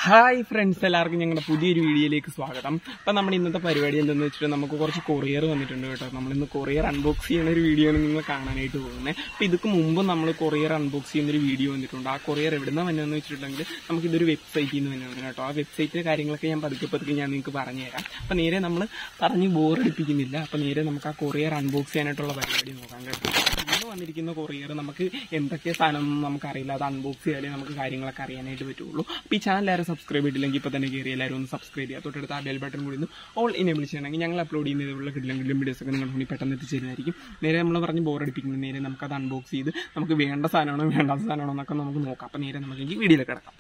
Hi friends എല്ലാവർക്കും ഞങ്ങളുടെ പുതിയൊരു വീഡിയോയിലേക്ക് സ്വാഗതം അപ്പം നമ്മുടെ ഇന്നത്തെ പരിപാടി എന്തെന്ന് വെച്ചിട്ട് നമുക്ക് കുറച്ച് കൊറിയർ വന്നിട്ടുണ്ട് കേട്ടോ നമ്മളിന്ന് കൊറിയർ അൺബോക്സ് ചെയ്യുന്ന ഒരു വീഡിയോ ആണ് നിങ്ങൾ കാണാനായിട്ട് പോകുന്നത് അപ്പം ഇതിക്ക് മുമ്പ് നമ്മൾ കൊറിയർ അൺബോക്സ് ചെയ്യുന്ന ഒരു വീഡിയോ വന്നിട്ടുണ്ട് ആ കൊറിയർ എവിടുന്ന വന്നതെന്ന് വെച്ചിട്ടുണ്ടെങ്കിൽ നമുക്ക് ഇതൊരു വെബ്സൈറ്റിൽ നിന്ന് വന്നതാണ് കേട്ടോ ആ വെബ്സൈറ്റിലെ കാര്യങ്ങളൊക്കെ ഞാൻ പതുക്കെ പതുക്കെ ഞാൻ നിങ്ങൾക്ക് പറഞ്ഞുതരാം അപ്പം നേരെ നമ്മൾ പറഞ്ഞ് ബോറടിപ്പിക്കുന്നില്ല അപ്പം നേരെ നമുക്ക് ആ കൊറിയർ അൺബോക്സ് ചെയ്യാനായിട്ടുള്ള പരിപാടി നോക്കാം കേട്ടോ ഇന്ന് വന്നിരിക്കുന്ന കൊറിയർ നമുക്ക് എന്തൊക്കെ സാധനം നമുക്കറിയില്ല അത് അൺബോക്സ് ചെയ്യാലേ നമുക്ക് കാര്യങ്ങളൊക്കെ അറിയാനായിട്ട് പറ്റുള്ളൂ അപ്പോൾ ഈ ചാനൽ ആരും സബ്സ്ക്രൈബ് ചെയ്തില്ലെങ്കിൽ ഇപ്പോൾ തന്നെ കയറി എല്ലാവരും ഒന്ന് സബ്സ്ക്രൈബ് ചെയ്യുക തൊട്ടടുത്ത് ആ ബെൽ ബട്ടൺ കൂടി ഒന്ന് ഓൾ ഇനേബിൾ ചെയ്യണമെങ്കിൽ ഞങ്ങൾ അപ്ലോഡ് ചെയ്യുന്ന ഇതുള്ള കിട്ടില്ലെങ്കിലും വീഡിയോസ് ഒക്കെ നിങ്ങൾ മുന്നിൽ പെട്ടെന്ന് എത്തിച്ചേരുന്നതായിരിക്കും നേരെ നമ്മൾ പറഞ്ഞ് ബോറടിപ്പിക്കുന്നത് നേരെ നമുക്കത് അൺബോക്സ് ചെയ്ത് നമുക്ക് വേണ്ട സാധനമാണോ വേണ്ടാത്ത സാധനമാണോ എന്നൊക്കെ നമുക്ക് നോക്കാം അപ്പോൾ നേരെ നമുക്ക് ഈ വീഡിയോയിലേക്ക് കിടക്കാം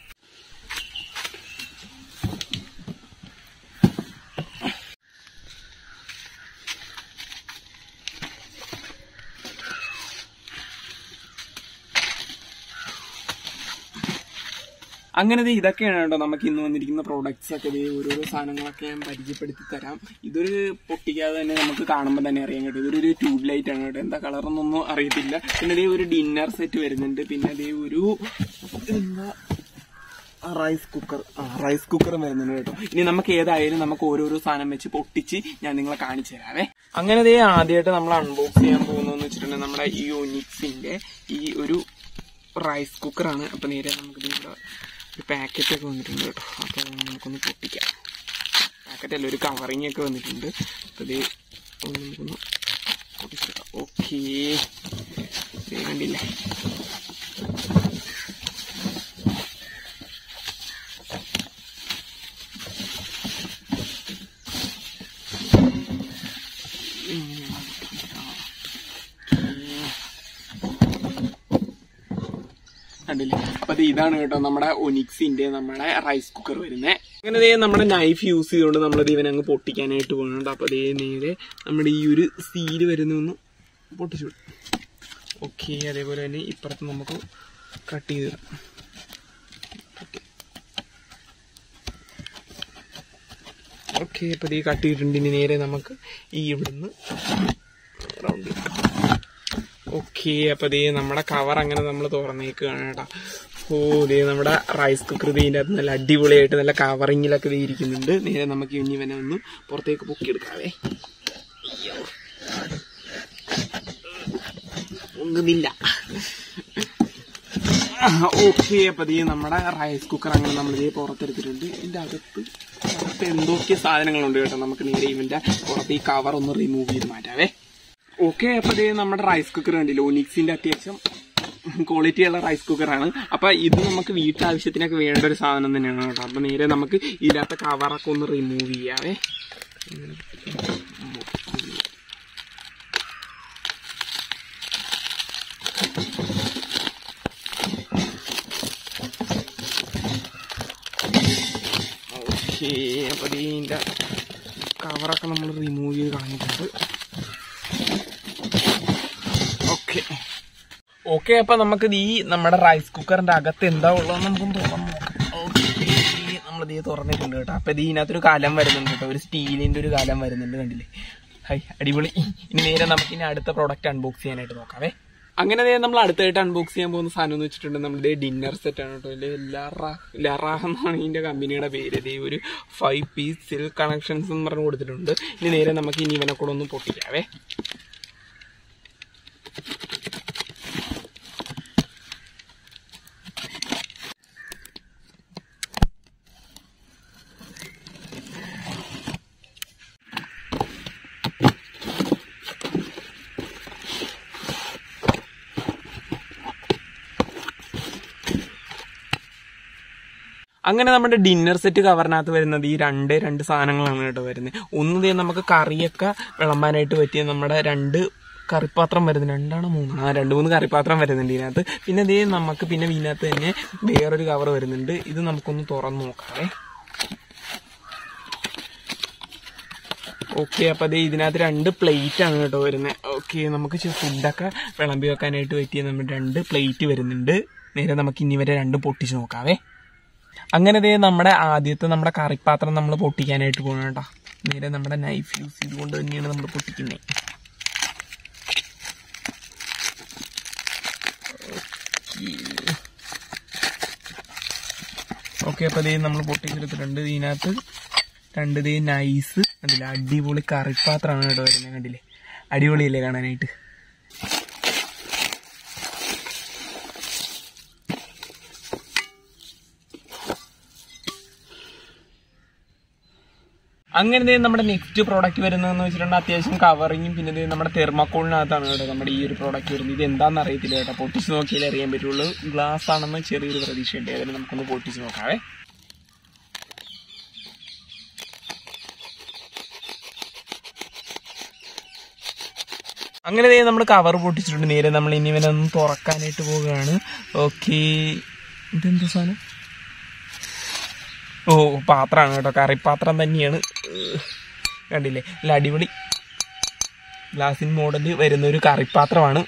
അങ്ങനെ ദേ ഇതൊക്കെയാണ് കേട്ടോ നമുക്ക് ഇന്ന് വന്നിരിക്കുന്ന പ്രോഡക്ട്സ് ഒക്കെ ദേ ഓരോരോ സാധനങ്ങളൊക്കെ ഞാൻ പരിചയപ്പെടുത്തി തരാം ഇതൊരു പൊട്ടിക്കാതെ തന്നെ നമുക്ക് കാണുമ്പോൾ തന്നെ അറിയാൻ കേട്ടോ ഇതൊരു ട്യൂബ് ലൈറ്റ് ആണ് കേട്ടോ എന്താ കളറൊന്നും അറിയത്തില്ല പിന്നെ ദേ ഒരു ഡിന്നർ സെറ്റ് വരുന്നുണ്ട് പിന്നെ ദേ ഒരു എന്താ റൈസ് കുക്കർ ആ റൈസ് കുക്കർ വരുന്നുണ്ട് കേട്ടോ ഇനി നമുക്ക് ഏതായാലും നമുക്ക് ഓരോരോ സാധനം വെച്ച് പൊട്ടിച്ച് ഞാൻ നിങ്ങളെ കാണിച്ചു തരാവേ അങ്ങനെ ദേ ആദ്യമായിട്ട് നമ്മൾ അൺബോക്സ് ചെയ്യാൻ പോകുന്നതെന്ന് വെച്ചിട്ടുണ്ടെങ്കിൽ നമ്മുടെ ഈ യുനിക്സിന്റെ ഈ ഒരു റൈസ് കുക്കറാണ് അപ്പൊ നേരെ നമുക്ക് ദേ ഇവിടെ ഒരു പാക്കറ്റ് ഒക്കെ വന്നിട്ടുണ്ട് കേട്ടോ അപ്പൊ നമുക്കൊന്ന് പൊട്ടിക്കാം പാക്കറ്റ് അല്ല ഒരു കവറിങ് ഒക്കെ വന്നിട്ടുണ്ട് അപ്പൊ ഇത് ഒന്ന് നമുക്കൊന്ന് പൊട്ടിച്ചെടുക്കാം ഓക്കേ കണ്ടില്ലേ കണ്ടില്ലേ അപ്പൊ ഇത് ഇതാണ് കേട്ടോ നമ്മുടെ ഒനിക്സിന്റെ നമ്മുടെ റൈസ് കുക്കർ വരുന്നത് അങ്ങനെ ദേ നമ്മുടെ നൈഫ് യൂസ് ചെയ്തുകൊണ്ട് നമ്മൾ ഇവനെ അങ്ങ് പൊട്ടിക്കാനായിട്ട് പോകുന്നുണ്ട് അപ്പൊ ദേ നേരെ നമ്മുടെ ഈ ഒരു സീല് വരുന്ന പൊട്ടിച്ചു വിടും ഓക്കെ അതേപോലെ തന്നെ ഇപ്പുറത്ത് നമുക്ക് കട്ട് ചെയ്തിടാം ഓക്കെ അപ്പൊ ഈ കട്ട് ചെയ്തിട്ടുണ്ട് ഇനി നേരെ നമുക്ക് ഈ ഇവിടുന്ന് റൗണ്ട് ചെയ്യാം ഓക്കെ അപ്പൊ ദേ നമ്മുടെ കവർ അങ്ങനെ നമ്മൾ തുറന്നേക്കാണ് കേട്ടോ ഓ ദേ നമ്മുടെ റൈസ് കുക്കർ ഇതിൻ്റെ അകത്ത് നല്ല അടിപൊളിയായിട്ട് നല്ല കവറിങ്ങിലൊക്കെ ദേ ഇരിക്കുന്നുണ്ട് നേരെ നമുക്ക് ഇനി ഇവനെ ഒന്ന് പുറത്തേക്ക് പൊക്കിയെടുക്കാവേ അയ്യോ. ഒന്നുമില്ല ഓക്കെ അപ്പൊ ദേ നമ്മുടെ റൈസ് കുക്കർ അങ്ങനെ നമ്മൾ ഇതേ പുറത്തെടുത്തിട്ടുണ്ട് ഇതിന്റെ അകത്ത് അകത്ത് എന്തൊക്കെ സാധനങ്ങളുണ്ട് കേട്ടോ നമുക്ക് നേരെ ഇവന്റെ പുറത്ത് ഈ കവർ ഒന്ന് റിമൂവ് ചെയ്ത് മാറ്റാവേ ഓക്കെ അപ്പൊ ദേ നമ്മുടെ റൈസ് കുക്കർ കണ്ടില്ല ഒനിക്സിന്റെ അത്യാവശ്യം ക്വാളിറ്റി ഉള്ള റൈസ് കുക്കറാണ് അപ്പൊ ഇത് നമുക്ക് വീട്ടാവശ്യത്തിനൊക്കെ വേണ്ട ഒരു സാധനം തന്നെയാണ് കേട്ടോ അപ്പൊ നേരെ നമുക്ക് ഇതിനകത്തെ കവറൊക്കെ ഒന്ന് റിമൂവ് ചെയ്യാവേ ഓക്കെ അപ്പൊ ഇതിന്റെ കവറൊക്കെ നമ്മൾ റിമൂവ് ചെയ്ത് കളഞ്ഞിട്ടുണ്ട് ഓക്കെ ഓക്കെ അപ്പൊ നമുക്ക് ഈ നമ്മുടെ റൈസ് കുക്കറിന്റെ അകത്ത് എന്താ ഉള്ളത് നമുക്കൊന്ന് തുറന്നു നോക്കാം ഓക്കെ നമ്മളിത് തുറന്നിട്ടുണ്ട് കേട്ടോ അപ്പൊ ഇത് ഇതിനകത്തൊരു കലം വരുന്നുണ്ട് കേട്ടോ ഒരു സ്റ്റീലിന്റെ ഒരു കലം വരുന്നുണ്ട് കണ്ടില്ലേ ഹൈ അടിപൊളി ഇനി നേരെ നമുക്ക് ഇനി അടുത്ത പ്രോഡക്റ്റ് അൺബോക്സ് ചെയ്യാനായിട്ട് നോക്കാവേ അങ്ങനെ ദേ നമ്മൾ അടുത്തായിട്ട് അൺബോക്സ് ചെയ്യാൻ പോകുന്ന സാധനം എന്ന് വെച്ചിട്ടുണ്ടെങ്കിൽ നമ്മുടെ ഡിന്നർ സെറ്റ് ആണ് കേട്ടോ ഇതില് ലറ ലറാഹ് എന്നാണ് ഇതിന്റെ കമ്പനിയുടെ പേര് ഇതേ ഒരു ഫൈവ് പീസ് സിൽക്ക് കണക്ഷൻസ് എന്ന് പറഞ്ഞ് കൊടുത്തിട്ടുണ്ട് ഇനി നേരെ നമുക്ക് ഇനി ഇവനെ കൂടെ ഒന്ന് പൊട്ടിക്കാവേ അങ്ങനെ നമ്മുടെ ഡിന്നർ സെറ്റ് കവറിനകത്ത് വരുന്നത് ഈ രണ്ട് രണ്ട് സാധനങ്ങളാണ് കേട്ടോ വരുന്നത് ഒന്ന് ദേ നമുക്ക് കറിയൊക്കെ വിളമ്പാനായിട്ട് പറ്റിയ നമ്മുടെ രണ്ട് കറിപ്പാത്രം വരുന്നത് രണ്ടാണോ മൂന്നാണോ ആ രണ്ട് മൂന്ന് കറിപ്പാത്രം വരുന്നുണ്ട് ഇതിനകത്ത് പിന്നെ ദേ നമുക്ക് പിന്നെ ഇതിനകത്ത് തന്നെ വേറൊരു കവർ വരുന്നുണ്ട് ഇത് നമുക്കൊന്ന് തുറന്നു നോക്കാവേ ഓക്കെ അപ്പൊ അതെ ഇതിനകത്ത് രണ്ട് പ്ലേറ്റ് ആണ് കേട്ടോ വരുന്നത് ഓക്കെ നമുക്ക് ഫുഡൊക്കെ വിളമ്പി വെക്കാനായിട്ട് പറ്റിയ നമ്മുടെ രണ്ട് പ്ലേറ്റ് വരുന്നുണ്ട് നേരെ നമുക്ക് ഇനി വരെ രണ്ടും പൊട്ടിച്ച് നോക്കാവേ അങ്ങനെ ദേ നമ്മുടെ ആദ്യത്തെ നമ്മുടെ കറിപ്പാത്രം നമ്മൾ പൊട്ടിക്കാനായിട്ട് പോകണം കേട്ടോ നേരെ നമ്മുടെ നൈഫ് യൂസ് ചെയ്തുകൊണ്ട് തന്നെയാണ് നമ്മൾ പൊട്ടിക്കുന്നത് ഓക്കെ അപ്പൊ ദേ നമ്മൾ പൊട്ടിച്ചെടുത്തിട്ടുണ്ട് ഇതിനകത്ത് രണ്ട് ദേ നൈസ് കണ്ടില്ലേ അടിപൊളി കറിപ്പാത്രമാണ് കേട്ടോ വരുന്നത് കണ്ടില്ലേ അടിപൊളിയല്ലേ കാണാനായിട്ട് അങ്ങനെ ദേ നമ്മുടെ നെക്സ്റ്റ് പ്രോഡക്റ്റ് വരുന്നതെന്ന് വെച്ചിട്ടുണ്ടെങ്കിൽ അത്യാവശ്യം കവറിങ്ങും പിന്നെ ദേ നമ്മുടെ തെർമാക്കോളിനകത്താണ് കേട്ടോ നമ്മുടെ ഈ ഒരു പ്രോഡക്റ്റ് വരുന്നത് ഇത് എന്താണെന്ന് അറിയത്തില്ല കേട്ടോ പൊട്ടിച്ച് നോക്കിയാലേ അറിയാൻ പറ്റുള്ളൂ ഗ്ലാസ് ആണെന്ന് ചെറിയൊരു പ്രതീക്ഷയുണ്ട് ഏതായാലും നമുക്കൊന്ന് പൊട്ടിച്ച് നോക്കാവേ അങ്ങനെ ദേ നമ്മൾ കവർ പൊട്ടിച്ചിട്ടുണ്ട് നേരെ നമ്മൾ ഇനി ഇവനെ ഒന്ന് തുറക്കാനായിട്ട് പോവുകയാണ് ഓക്കെ ഇതെന്താ സാധനം ഓ പാത്രമാണ് കേട്ടോ കറിപ്പാത്രം തന്നെയാണ് ഏഹ്. കണ്ടില്ലേ നല്ല അടിപൊളി ഗ്ലാസിൻ മോഡല് വരുന്ന ഒരു കറിപ്പാത്രമാണ്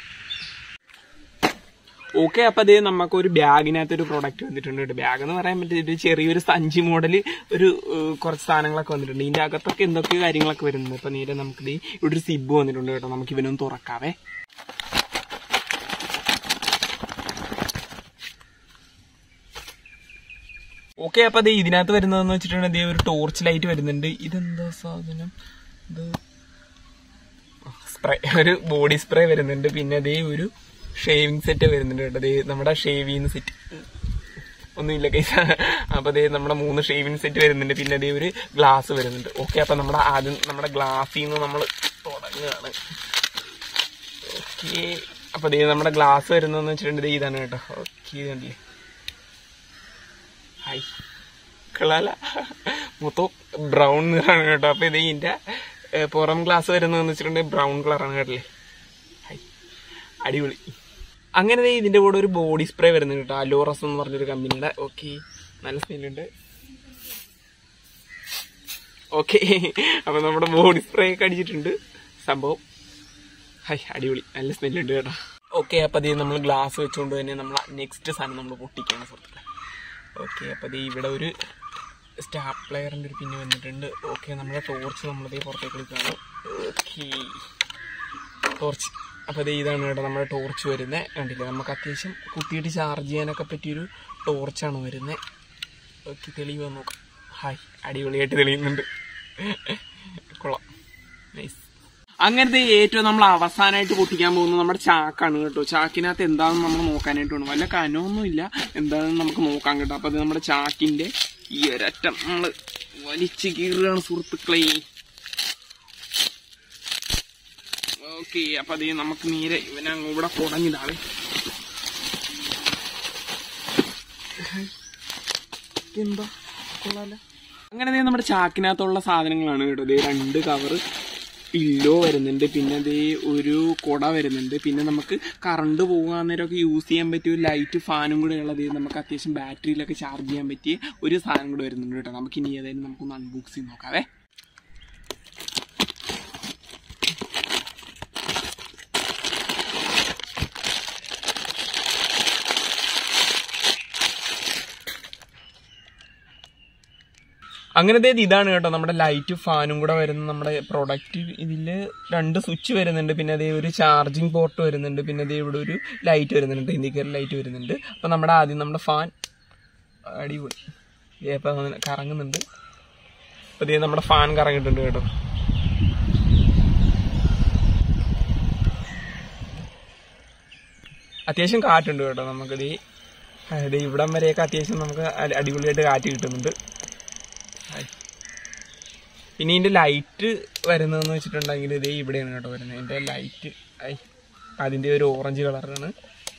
ഓക്കെ അപ്പൊ അതേ നമുക്ക് ഒരു ബാഗിനകത്ത് ഒരു പ്രോഡക്റ്റ് വന്നിട്ടുണ്ട് കേട്ടോ ബാഗ് എന്ന് പറയാൻ പറ്റില്ല ഒരു ചെറിയൊരു സഞ്ചി മോഡല് ഒരു ഏഹ്, കുറച്ച് സാധനങ്ങളൊക്കെ വന്നിട്ടുണ്ട് ഇതിന്റെ അകത്തൊക്കെ എന്തൊക്കെ കാര്യങ്ങളൊക്കെ വരുന്നുണ്ട് അപ്പൊ നേരെ നമുക്ക് ദേ ഇവിടെ ഒരു സിബ് വന്നിട്ടുണ്ട് കേട്ടോ നമുക്ക് ഇവനൊന്ന് തുറക്കാവേ ഓക്കെ അപ്പൊ ദേ ഇതിനകത്ത് വരുന്നതെന്ന് വെച്ചിട്ടുണ്ടെങ്കിൽ ദേ ഒരു ടോർച്ച് ലൈറ്റ് വരുന്നുണ്ട് ഇതെന്താ സാധനം ഇത് സ്പ്രേ ഒരു ബോഡി സ്പ്രേ വരുന്നുണ്ട് പിന്നെ ദേ ഒരു ഷേവിങ് സെറ്റ് വരുന്നുണ്ട് കേട്ടോ ദേ നമ്മുടെ ഷേവിങ് സെറ്റ് ഒന്നുമില്ല കൈസ അപ്പൊ ദേ നമ്മുടെ മൂന്ന് ഷേവിങ് സെറ്റ് വരുന്നുണ്ട് പിന്നെ ദേ ഒരു ഗ്ലാസ് വരുന്നുണ്ട് ഓക്കെ അപ്പൊ നമ്മുടെ ആദ്യം നമ്മുടെ ഗ്ലാസ്സിൽ നിന്ന് നമ്മൾ തുടങ്ങുകയാണ് ഓക്കെ അപ്പൊ ദേ നമ്മുടെ ഗ്ലാസ് വരുന്നതെന്ന് വെച്ചിട്ടുണ്ടെങ്കിൽ ദേ ഇതാണ് കേട്ടോ ഓക്കെ കണ്ടില്ലേ ഹായ് കളല മൊത്തം ബ്രൗൺ നിറാണ് കേട്ടോ അപ്പൊ ഇത് ഇതിന്റെ ഏ, പുറം ഗ്ലാസ് വരുന്നതെന്ന് വെച്ചിട്ടുണ്ടെങ്കിൽ ബ്രൗൺ കളറാണ് കേട്ടില്ലേ ഹായ് അടിപൊളി അങ്ങനെ ദേ ഇതിന്റെ കൂടെ ഒരു ബോഡി സ്പ്രേ വരുന്നുണ്ട് കേട്ടോ അലോറസ് എന്ന് പറഞ്ഞൊരു കമ്പനിയുടെ ഓക്കെ നല്ല സ്മെല്ലുണ്ട് ഓക്കെ അപ്പൊ നമ്മുടെ ബോഡി സ്പ്രേ ഒക്കെ അടിച്ചിട്ടുണ്ട് സംഭവം ഹൈ അടിപൊളി നല്ല സ്മെല്ലുണ്ട് കേട്ടോ ഓക്കെ അപ്പൊ അതേ നമ്മൾ ഗ്ലാസ് വെച്ചുകൊണ്ട് തന്നെ നമ്മൾ നെക്സ്റ്റ് സാധനം നമ്മൾ പൊട്ടിക്കുകയാണ് സുഹൃത്തുക്കളെ ഓക്കെ അപ്പൊ ദേ ഇവിടെ ഒരു സ്റ്റാപ്ലെയറിന്റെ ഒരു പിന്നെ വന്നിട്ടുണ്ട് ഓക്കെ നമ്മുടെ ടോർച്ച് നമ്മളിതേ പുറത്തേക്ക് എടുക്കുകയാണ് ഓക്കെ ടോർച്ച് അപ്പോൾ ദേ ഇതാണ് കേട്ടോ നമ്മുടെ ടോർച്ച് വരുന്നത് കണ്ടില്ലേ നമുക്ക് അത്യാവശ്യം കുത്തിയിട്ട് ചാർജ് ചെയ്യാനൊക്കെ പറ്റിയൊരു ടോർച്ചാണ് വരുന്നത് ഓക്കെ തെളിവ് നോക്കാം ഹായ് അടിപൊളിയായിട്ട് തെളിയുന്നുണ്ട് കൊള്ളാം നൈസ് അങ്ങനത്തെ ഏറ്റവും നമ്മൾ അവസാനമായിട്ട് പൊട്ടിക്കാൻ പോകുന്നത് നമ്മുടെ ചാക്കാണ് കേട്ടോ ചാക്കിനകത്ത് എന്താണെന്ന് നമ്മൾ നോക്കാനായിട്ട് വേണം വല്ല കനമൊന്നും ഇല്ല എന്താണെന്ന് നമുക്ക് നോക്കാൻ കേട്ടോ അപ്പൊ അത് നമ്മുടെ ചാക്കിന്റെ ഈ ഒരറ്റം നമ്മൾ വലിച്ചു കീറുകയാണ് സുഹൃത്തുക്കളെ ഓക്കെ അപ്പൊ അതേ നമുക്ക് നേരെ ഇവനെ അങ്ങ് ഇവിടെ കുടങ്ങിയതാവേ എന്താ കൊള്ളാല അങ്ങനെ ദേ നമ്മുടെ ചാക്കിനകത്തുള്ള സാധനങ്ങളാണ് കേട്ടോ ദേ രണ്ട് കവറ് പില്ലോ വരുന്നുണ്ട് പിന്നെ ദേ ഒരു കുട വരുന്നുണ്ട് പിന്നെ നമുക്ക് കറണ്ട് പോകാൻ നേരമൊക്കെ യൂസ് ചെയ്യാൻ പറ്റിയ ഒരു ലൈറ്റ് ഫാനും കൂടെ ഉള്ളത് നമുക്ക് അത്യാവശ്യം ബാറ്ററിയിലൊക്കെ ചാർജ് ചെയ്യാൻ പറ്റിയ ഒരു സാധനം കൂടെ വരുന്നുണ്ട് കേട്ടോ നമുക്ക് ഇനി ഏതായാലും നമുക്കൊന്ന് അൺബോക്സ് ചെയ്ത് നോക്കാവേ അങ്ങനത്തെ ഇതാണ് കേട്ടോ നമ്മുടെ ലൈറ്റ് ഫാനും കൂടെ വരുന്ന നമ്മുടെ പ്രൊഡക്റ്റ് ഇതില് രണ്ട് സ്വിച്ച് വരുന്നുണ്ട് പിന്നെ അതേ ഒരു ചാർജിങ് പോർട്ട് വരുന്നുണ്ട് പിന്നെ അതേ ഇവിടെ ഒരു ലൈറ്റ് വരുന്നുണ്ട് ഇൻഡിക്കേറ്റർ ലൈറ്റ് വരുന്നുണ്ട് അപ്പൊ നമ്മുടെ ആദ്യം നമ്മുടെ ഫാൻ അടിപൊളി ദേ ഇപ്പൊ അങ്ങനെ കറങ്ങുന്നുണ്ട് അപ്പൊ ഇതേ നമ്മുടെ ഫാൻ കറങ്ങിയിട്ടുണ്ട് കേട്ടോ അത്യാവശ്യം കാറ്റുണ്ട് കേട്ടോ നമുക്കിത് ഇത് ഇവിടം വരെയൊക്കെ അത്യാവശ്യം നമുക്ക് അടി- അടിപൊളിയായിട്ട് കാറ്റ് കിട്ടുന്നുണ്ട് ഹായ്. പിന്നെ ഇതിന്റെ ലൈറ്റ് വരുന്നതെന്ന് വെച്ചിട്ടുണ്ടെങ്കിൽ ഇതേ ഇവിടെയാണ് കേട്ടോ വരുന്നത് ഇതിന്റെ ലൈറ്റ് ഐ അതിന്റെ ഒരു ഓറഞ്ച് കളറാണ്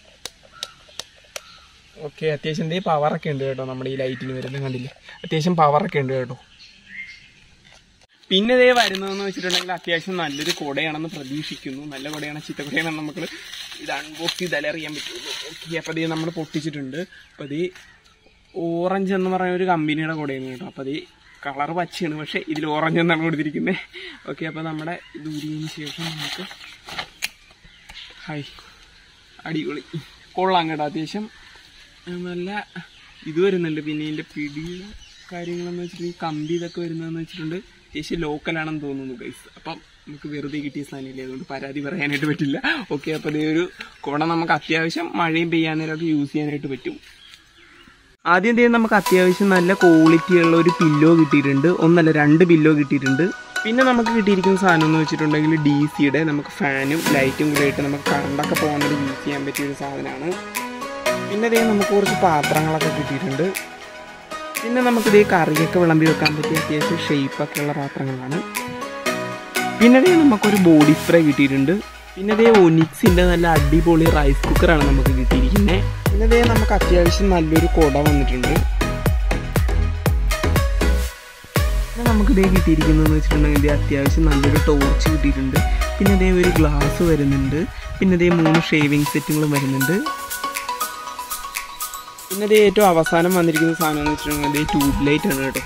ഓക്കെ അത്യാവശ്യം ഇതേ പവറൊക്കെ ഉണ്ട് കേട്ടോ നമ്മുടെ ഈ ലൈറ്റിന് വരുന്നത് കണ്ടില്ലേ അത്യാവശ്യം പവറൊക്കെ ഉണ്ട് കേട്ടോ പിന്നെ ഇതേ വരുന്നതെന്ന് വെച്ചിട്ടുണ്ടെങ്കിൽ അത്യാവശ്യം നല്ലൊരു കുടയാണെന്ന് പ്രതീക്ഷിക്കുന്നു നല്ല കുടയാണ് ചീത്ത കുടയാണെന്ന് നമുക്ക് ഇത് അൺബോക്സ് ചെയ്താലേ അറിയാൻ പറ്റുള്ളൂ ഓക്കെ അപ്പോൾ ഇത് നമ്മൾ പൊട്ടിച്ചിട്ടുണ്ട് അപ്പോൾ ഇത് ഓറഞ്ച് എന്ന് പറയുന്ന ഒരു കമ്പനിയുടെ കുടയാണ് കേട്ടോ അപ്പോൾ അത് കളർ പച്ചയാണ് പക്ഷേ ഇതിൽ ഓറഞ്ച് എന്നാണ് കൊടുത്തിരിക്കുന്നത് ഓക്കെ അപ്പോൾ നമ്മുടെ ഇത് ഊരിയതിന് ശേഷം നമുക്ക് ഹായ് അടിപൊളി കൊള്ളാം കേട്ടോ അത്യാവശ്യം ആ, നല്ല ഇത് വരുന്നുണ്ട് പിന്നെ ഇതിൻ്റെ പിടി കാര്യങ്ങളെന്ന് വെച്ചിട്ടുണ്ടെങ്കിൽ കമ്പി ഇതൊക്കെ വരുന്നതെന്ന് വെച്ചിട്ടുണ്ട് അത്യാവശ്യം ലോക്കലാണെന്ന് തോന്നുന്നു ഗൈസ് അപ്പം നമുക്ക് വെറുതെ കിട്ടിയ സാധനമില്ല അതുകൊണ്ട് പരാതി പറയാനായിട്ട് പറ്റില്ല ഓക്കെ അപ്പോൾ ഇതേ ഒരു കുട നമുക്ക് അത്യാവശ്യം മഴയും പെയ്യാൻ നേരമൊക്കെ യൂസ് ചെയ്യാനായിട്ട് പറ്റും ആദ്യം തന്നെ നമുക്ക് അത്യാവശ്യം നല്ല ക്വാളിറ്റി ഉള്ള ഒരു പില്ലോ കിട്ടിയിട്ടുണ്ട് ഒന്നല്ല രണ്ട് പില്ലോ കിട്ടിയിട്ടുണ്ട് പിന്നെ നമുക്ക് കിട്ടിയിരിക്കുന്ന സാധനം എന്ന് വെച്ചിട്ടുണ്ടെങ്കിൽ ഡി സിയുടെ നമുക്ക് ഫാനും ലൈറ്റും കൂടെ ആയിട്ട് നമുക്ക് കറണ്ടൊക്കെ പോകുന്നത് യൂസ് ചെയ്യാൻ പറ്റിയ ഒരു സാധനമാണ് പിന്നെ ഇതേ നമുക്ക് കുറച്ച് പാത്രങ്ങളൊക്കെ കിട്ടിയിട്ടുണ്ട് പിന്നെ നമുക്ക് ഇതേ കറിയൊക്കെ വിളമ്പി വെക്കാൻ പറ്റിയ അത്യാവശ്യം ഷേപ്പൊക്കെ ഉള്ള പാത്രങ്ങളാണ് പിന്നെ ഇതേ നമുക്കൊരു ബോഡി സ്പ്രേ കിട്ടിയിട്ടുണ്ട് പിന്നെ ഇതേ ഒനിക്സിൻ്റെ നല്ല അടിപൊളി റൈസ് കുക്കറാണ് നമുക്ക് കിട്ടിയിരിക്കുന്നത് പിന്നെ ഇതേ നമുക്ക് അത്യാവശ്യം നല്ലൊരു കുട വന്നിട്ടുണ്ട് പിന്നെ നമുക്ക് ഇതേ കിട്ടിയിരിക്കുന്നതെന്ന് വെച്ചിട്ടുണ്ടെങ്കിൽ ഇതേ അത്യാവശ്യം നല്ലൊരു ടോർച്ച് കിട്ടിയിട്ടുണ്ട് പിന്നെ ഇതേ ഒരു ഗ്ലാസ് വരുന്നുണ്ട് പിന്നെ ഇതേ മൂന്ന് ഷേവിങ് സെറ്റുകളും വരുന്നുണ്ട് പിന്നെ ഇത് ഏറ്റവും അവസാനം വന്നിരിക്കുന്ന സാധനം എന്ന് വെച്ചിട്ടുണ്ടെങ്കിൽ ഇത് ട്യൂബ് ലൈറ്റ് ആണ് കേട്ടോ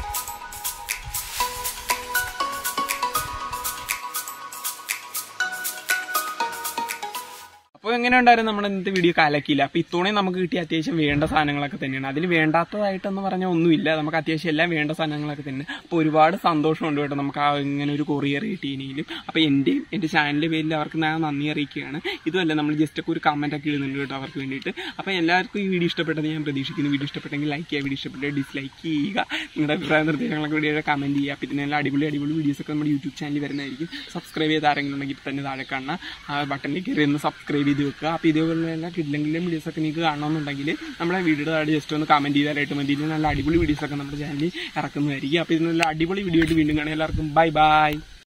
അപ്പോൾ എങ്ങനെ ഉണ്ടായിരുന്നു നമ്മുടെ ഇന്നത്തെ വീഡിയോ കലക്കില്ല അപ്പോൾ ഇത്തവണ നമുക്ക് കിട്ടിയ അത്യാവശ്യം വേണ്ട സാധനങ്ങളൊക്കെ തന്നെയാണ് അതിൽ വേണ്ടാത്തതായിട്ടെന്ന് പറഞ്ഞാൽ ഒന്നുമില്ല നമുക്ക് അത്യാവശ്യം എല്ലാം വേണ്ട സാധനങ്ങളൊക്കെ തന്നെ അപ്പോൾ ഒരുപാട് സന്തോഷമുണ്ട് കേട്ടോ നമുക്ക് ആ ഇങ്ങനെ ഒരു കൊറിയർ കിട്ടിയെങ്കിലും അപ്പോൾ എൻ്റെയും എൻ്റെ ചാനലിൻ്റെ പേരിൽ അവർക്ക് ഞാൻ നന്ദി അറിയിക്കുകയാണ് ഇതുമല്ല നമ്മൾ ജസ്റ്റ് ഒക്കെ ഒരു കമൻ്റ് ഒക്കെ ഇടുന്നുണ്ട് കേട്ടോ അവർക്ക് വേണ്ടിയിട്ട് അപ്പോൾ എല്ലാവർക്കും ഈ വീഡിയോ ഇഷ്ടപ്പെട്ടത് ഞാൻ പ്രതീക്ഷിക്കുന്നു വീഡിയോ ഇഷ്ടപ്പെട്ടെങ്കിൽ ലൈക്ക് ചെയ്യുക വീഡിയോ ഇഷ്ടപ്പെട്ട ഡിസ്ലൈക്ക് ചെയ്യുക നിങ്ങളുടെ അഭിപ്രായ നിർദ്ദേശങ്ങളൊക്കെ വീഡിയോ കമൻറ്റ് ചെയ്യുക അപ്പോൾ ഇതിനെല്ലാം അടിപൊളി അടിപൊളി വീഡിയോസ് ഒക്കെ നമ്മുടെ യൂട്യൂബ് ചാനലിൽ വരുന്നതായിരിക്കും സബ്സ്ക്രൈബ് ചെയ്ത ആരെങ്കിലും ഉണ്ടെങ്കിൽ ഇപ്പം തന്നെ താഴെ കാണുന്ന ആ ബട്ടണിൽ കയറി ഒന്ന് സബ്സ്ക്രൈബ് ചെയ്ത് വെക്കുക അപ്പോൾ ഇതേപോലെയുള്ള കിഡിലെങ്കിലും വീഡിയോസ് ഒക്കെ നിങ്ങൾക്ക് കാണണമെന്നുണ്ടെങ്കിൽ നമ്മുടെ വീഡിയോയുടെ താഴെ ജസ്റ്റ് ഒന്ന് കമൻറ്റ് ചെയ്താലായിട്ട് മതി ഇതിൽ നല്ല അടിപൊളി വീഡിയോസ് ഒക്കെ നമ്മുടെ ചാനലിൽ ഇറക്കുന്നതായിരിക്കും അപ്പോൾ ഇത് നല്ല അടിപൊളി വീഡിയോ ആയിട്ട് വീണ്ടും കാണാം എല്ലാവർക്കും ബൈ ബൈ